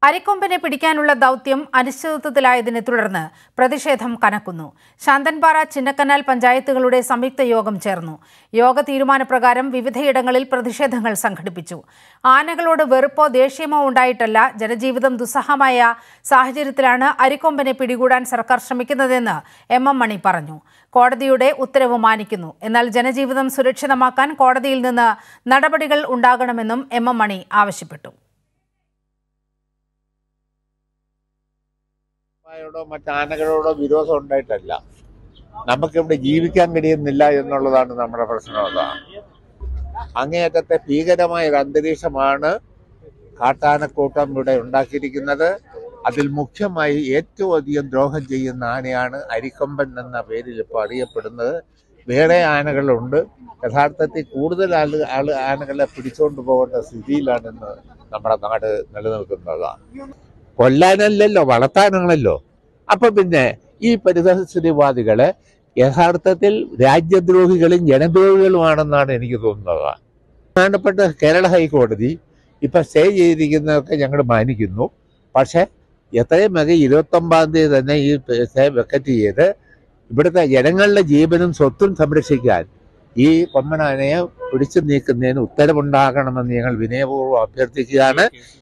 അരിക്കൊമ്പനെ പിടിക്കാനുള്ള ദൗത്യം അനിശ്ചിതത്വത്തിലായതിനെ തുടർന്ന് പ്രതിഷേധം കനക്കുന്നു ശാന്തൻപാറ ചിന്നക്കനാൽ പഞ്ചായത്തുകളുടെ സംയുക്ത യോഗം ചേർന്നു യോഗ തീരുമാനപ്രകാരം വിവിധയിടങ്ങളിൽ പ്രതിഷേധങ്ങൾ സംഘടിപ്പിച്ചു ആനകളോട് വെറുപ്പോ ദേഷ്യമോ ഉണ്ടായിട്ടല്ല ജനജീവിതം ദുസ്സഹമായ സാഹചര്യത്തിലാണ് അരിക്കൊമ്പനെ പിടികൂടാൻ സർക്കാർ ശ്രമിക്കുന്നതെന്ന് എം എം മണി പറഞ്ഞു കോടതിയുടെ ഉത്തരവ് മാനിക്കുന്നു എന്നാൽ ജനജീവിതം സുരക്ഷിതമാക്കാൻ കോടതിയിൽ നിന്ന് നടപടികൾ ഉണ്ടാകണമെന്നും എം എം മണി ആവശ്യപ്പെട്ടു യോടോ മറ്റ് ആനകളോടോ വിരോധം ഉണ്ടായിട്ടല്ല നമുക്കിവിടെ ജീവിക്കാൻ കഴിയുന്നില്ല എന്നുള്ളതാണ് നമ്മുടെ പ്രശ്നം അതാണ് അങ്ങേയറ്റത്തെ ഭീകരമായ ഒരു അന്തരീക്ഷമാണ് കാട്ടാനക്കൂട്ടം ഇവിടെ ഉണ്ടാക്കിയിരിക്കുന്നത് അതിൽ മുഖ്യമായി ഏറ്റവും അധികം ദ്രോഹം ചെയ്യുന്ന ആനയാണ് അരിക്കൊമ്പൻ എന്ന പേരിൽ ഇപ്പോൾ അറിയപ്പെടുന്നത് വേറെ ആനകളുണ്ട് യഥാർത്ഥത്തിൽ കൂടുതൽ ആള് ആള് ആനകളെ പിടിച്ചുകൊണ്ട് പോകേണ്ട സ്ഥിതിയിലാണ് ഇന്ന് നമ്മുടെ നാട് നിലനിൽക്കുന്നതാണ് കൊല്ലാനല്ലല്ലോ വളർത്താനാണല്ലോ അപ്പൊ പിന്നെ ഈ പരിതസ്ഥിതിവാദികള് യഥാർത്ഥത്തിൽ രാജ്യദ്രോഹികളും ജനദ്രോഹികളുമാണെന്നാണ് എനിക്ക് തോന്നുന്നത് ബഹുമാനപ്പെട്ട കേരള ഹൈക്കോടതി ഇപ്പൊ സ്റ്റേ ചെയ്തിരിക്കുന്നതൊക്കെ ഞങ്ങൾ മാനിക്കുന്നു പക്ഷെ എത്രയും വേഗം ഇരുപത്തൊമ്പതാം തീയതി തന്നെ ഈ സ്റ്റേ വെക്കറ്റ് ചെയ്ത് ഇവിടുത്തെ ജനങ്ങളുടെ ജീവനും സ്വത്തും സംരക്ഷിക്കാൻ ഈ കൊമ്മനാനയെ പിടിച്ചു നീക്കുന്നതിന് ഉത്തരവുണ്ടാകണമെന്ന് ഞങ്ങൾ വിനയപൂർവ്വം അഭ്യർത്ഥിക്കുകയാണ്